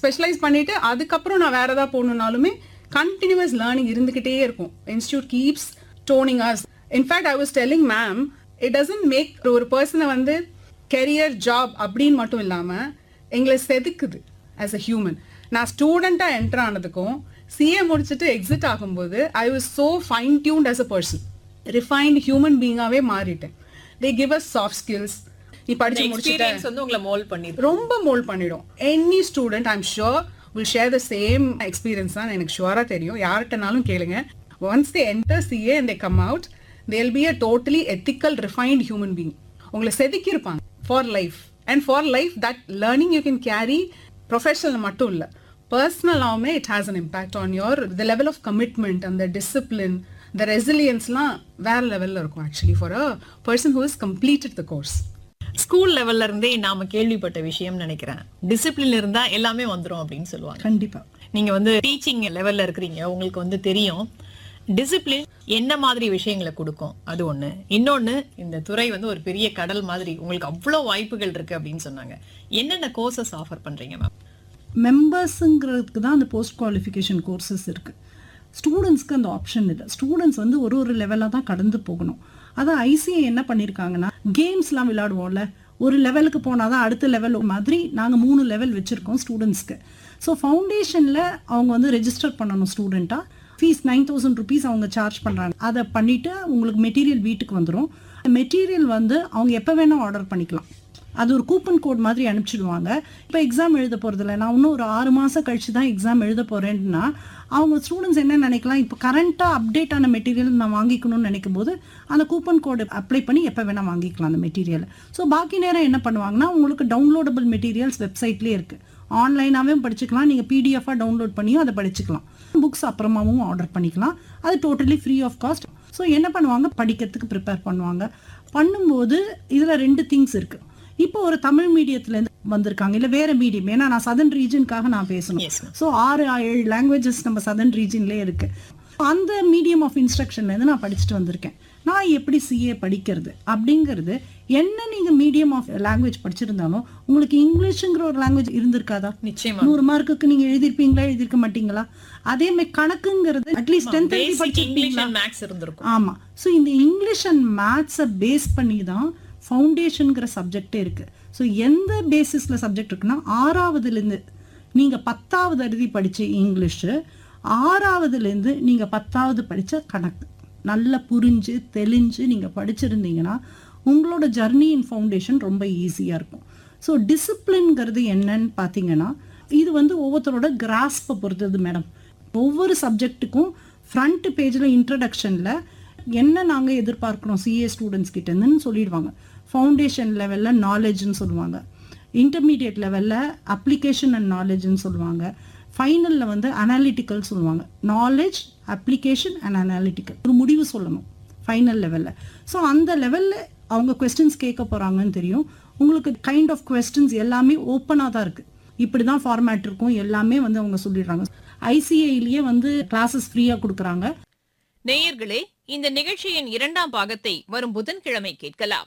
Specialise பண்ணிட்டு அதுக்கப்புறம் நான் வேற ஏதாவது போகணுன்னாலுமே கண்டினியூஸ் லேர்னிங் இருந்துகிட்டே இருக்கும் institute keeps toning us in fact I was telling ma'am it doesn't make ஒரு பர்சனை வந்து கெரியர் ஜாப் அப்படின்னு மட்டும் இல்லாம எங்களை செதுக்குது ஆஸ் அ ஹியூமன் நான் ஸ்டூடெண்ட்டாக என்டர் ஆனதுக்கும் சிஏ முடிச்சுட்டு எக்ஸிட் ஆகும்போது I was so fine tuned as a person refined human பீங்காகவே மாறிட்டேன் they give us soft skills நீ படிச்சு முடிச்சுட்ட எக்ஸ்பீரியன்ஸ் வந்து உங்களை மோல்ட் பண்ணிருக்கு ரொம்ப மோல்ட் பண்ணிடும் any student I'm sure will share the same experience தான் எனக்கு ஷுவராக தெரியும் யார்கிட்டனாலும் கேளுங்க once they enter CA and they come out they'll be a totally ethical refined human being உங்களை செதுக்கியிருப்பாங்க for life and for life that learning you can carry professional மட்டும் இல்லை பர்சனலாகவுமே it has an impact on your the level of commitment அந்த discipline the ரெசிலியன்ஸ்லாம் வேற லெவலில் இருக்கும் actually for a person who is completed the course school லெவல்ல இருந்தே நாம கேள்விப்பட்ட விஷயம் நினைக்கிறேன் டிசிப்ளின் இருந்தா எல்லாமே வந்துரும் அப்படின்னு சொல்லுவாங்க கண்டிப்பா நீங்க வந்து டீச்சிங் லெவல்ல இருக்கிறீங்க உங்களுக்கு வந்து தெரியும் டிசிப்ளின் என்ன மாதிரி விஷயங்களை கொடுக்கும் அது ஒண்ணு இன்னொன்னு இந்த துறை வந்து ஒரு பெரிய கடல் மாதிரி உங்களுக்கு அவ்வளோ வாய்ப்புகள் இருக்கு அப்படின்னு சொன்னாங்க என்னென்ன கோர்சஸ் ஆஃபர் பண்றீங்க மேம் மெம்பர்ஸுங்கிறதுக்கு தான் அந்த போஸ்ட் குவாலிஃபிகேஷன் கோர்சஸ் இருக்குது ஸ்டூடெண்ட்ஸ்க்கு அந்த ஆப்ஷன் இல்லை ஸ்டூடெண்ட்ஸ் வந்து ஒரு ஒரு லெவலாக தான் கடந்து போகணும் அதான் ஐசிஐ என்ன பண்ணியிருக்காங்கன்னா கேம்ஸ்லாம் விளையாடுவோம்ல ஒரு லெவலுக்கு போனால் தான் அடுத்த லெவல் மாதிரி நாங்கள் மூணு லெவல் வச்சுருக்கோம் ஸ்டூடெண்ட்ஸ்க்கு ஸோ ஃபவுண்டேஷனில் அவங்க வந்து ரெஜிஸ்டர் பண்ணணும் ஸ்டூடெண்ட்டாக ஃபீஸ் நைன் தௌசண்ட் ருபீஸ் அவங்க சார்ஜ் பண்ணுறாங்க அதை பண்ணிவிட்டு உங்களுக்கு மெட்டீரியல் வீட்டுக்கு வந்துடும் மெட்டீரியல் வந்து அவங்க எப்போ வேணால் ஆர்டர் பண்ணிக்கலாம் அது ஒரு கூப்பன் கோட் மாதிரி அனுப்பிச்சிடுவாங்க இப்போ எக்ஸாம் எழுத போகிறதில்ல நான் இன்னும் ஒரு ஆறு மாதம் கழிச்சு தான் எக்ஸாம் எழுத போகிறேன்னா அவங்க ஸ்டூடெண்ட்ஸ் என்ன நினைக்கலாம் இப்போ கரண்ட்டாக அப்டேட் ஆன மெட்டீரியல் நான் வாங்கிக்கணும்னு நினைக்கும் போது அந்த கூப்பன் கோடு அப்ளை பண்ணி எப்போ வேணால் வாங்கிக்கலாம் அந்த மெட்டீரியல் ஸோ பாக்கி நேரம் என்ன பண்ணுவாங்கன்னா உங்களுக்கு டவுன்லோடபிள் மெட்டீரியல்ஸ் வெப்சைட்லேயே இருக்குது ஆன்லைனாகவும் படிச்சுக்கலாம் நீங்கள் பிடிஎஃபாக டவுன்லோட் பண்ணியும் அதை படிச்சுக்கலாம் புக்ஸ் அப்புறமாவும் ஆர்டர் பண்ணிக்கலாம் அது totally free of cost so என்ன பண்ணுவாங்க படிக்கிறதுக்கு ப்ரிப்பேர் பண்ணுவாங்க பண்ணும்போது இதில் ரெண்டு திங்ஸ் இருக்குது இப்போ ஒரு தமிழ் மீடியத்துலேருந்து வந்திருக்காங்க இல்லை வேற மீடியம் ஏன்னா நான் சதன் ரீஜனுக்காக நான் பேசணும் Yes, ma'am. ஸோ ஆறு ஏழு லாங்குவேஜஸ் நம்ம சதன் ரீஜன்லேயே இருக்கு அந்த மீடியம் ஆஃப் இன்ஸ்ட்ரக்ஷன்லேருந்து நான் படிச்சுட்டு வந்திருக்கேன் நான் எப்படி சிஏ படிக்கிறது அப்படிங்கிறது என்ன நீங்கள் மீடியம் ஆஃப் லாங்குவேஜ் படிச்சிருந்தாலும் உங்களுக்கு இங்கிலீஷுங்கிற ஒரு லாங்குவேஜ் இருந்திருக்காதா நிச்சயமா நூறு மார்க்குக்கு நீங்க எழுதிருப்பீங்களா எழுதிருக்க மாட்டீங்களா அதே மாதிரி கணக்குங்கிறது அட்லீஸ்ட் டென்த் பேசிக் இங்கிலீஷ் படிச்சிருப்பீங்களா அண்ட் மேக்ஸ் இருந்திருக்கும் ஆமா ஸோ இந்த இங்கிலீஷ் அண்ட் மேத்ஸை பேஸ் பண்ணி தான் ஃபவுண்டேஷனுங்கிற சப்ஜெக்டே இருக்கு ஸோ எந்த பேசிஸ்ல சப்ஜெக்ட் இருக்குன்னா ஆறாவதுலேருந்து நீங்க பத்தாவது எழுதி படிச்ச இங்கிலீஷு ஆறாவதுலேருந்து நீங்க பத்தாவது படிச்ச கணக்கு நல்லா புரிஞ்சு தெளிஞ்சு நீங்க படிச்சிருந்தீங்கன்னா உங்களோட ஜர்னி இன் ஃபவுண்டேஷன் ரொம்ப ஈஸியாக இருக்கும் ஸோ டிசிப்ளின்ங்கிறது என்னன்னு பார்த்தீங்கன்னா இது வந்து ஒவ்வொருத்தரோட கிராஸ்பை பொறுத்தது மேடம் ஒவ்வொரு சப்ஜெக்ட்டுக்கும் ஃப்ரண்ட் பேஜில் இன்ட்ரடக்ஷனில் என்ன நாங்கள் எதிர்பார்க்குறோம் சிஏ ஸ்டூடெண்ட்ஸ் கிட்டேருந்துன்னு சொல்லிடுவாங்க ஃபவுண்டேஷன் லெவலில் நாலேஜ்னு சொல்லுவாங்க இன்டர்மீடியட் லெவலில் அப்ளிகேஷன் அண்ட் நாலேஜ்னு சொல்லுவாங்க ஃபைனலில் வந்து அனாலிட்டிக்கல் சொல்லுவாங்க நாலேஜ் அப்ளிகேஷன் அண்ட் அனாலிட்டிக்கல் ஒரு முடிவு சொல்லணும் ஃபைனல் லெவலில் ஸோ அந்த லெவலில் அவங்க கொஸ்டின்ஸ் கேட்க போகிறாங்கன்னு தெரியும் உங்களுக்கு கைண்ட் ஆஃப் கொஸ்டின்ஸ் எல்லாமே ஓப்பனாக தான் இருக்குது இப்படி தான் ஃபார்மேட் இருக்கும் எல்லாமே வந்து அவங்க சொல்லிடுறாங்க ஐசிஐலேயே வந்து கிளாஸஸ் ஃப்ரீயாக கொடுக்குறாங்க நேயர்களே இந்த நிகழ்ச்சியின் இரண்டாம் பாகத்தை வரும் புதன்கிழமை கேட்கலாம்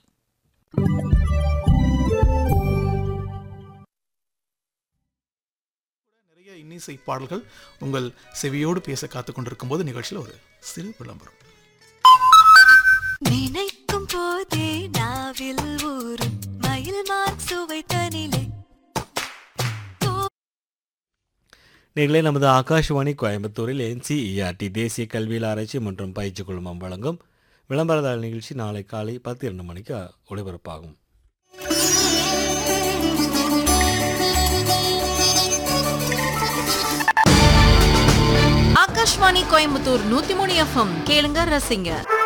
நிறைய இன்னிசை பாடல்கள் உங்கள் செவியோடு பேச காத்து கொண்டிருக்கும் போது நிகழ்ச்சியில் ஒரு சிறு விளம்பரம் நினைக்கும் போதே நாவில் ஊறும் மயில் மார்க் சுவை தனிலே நீங்களே நமது ஆகாஷ்வாணி கோயம்புத்தூரில் என்சிஇஆர்டி தேசிய கல்வியில் ஆராய்ச்சி மற்றும் பயிற்சி குழுமம் வழங்கும் விளம்பரதார நிகழ்ச்சி நாளை காலை பத்து இரண்டு மணிக்கு ஒளிபரப்பாகும் ஆகாஷ்வாணி கோயம்புத்தூர் நூத்தி மூணு எஃப்எம் கேளுங்க ரசிங்க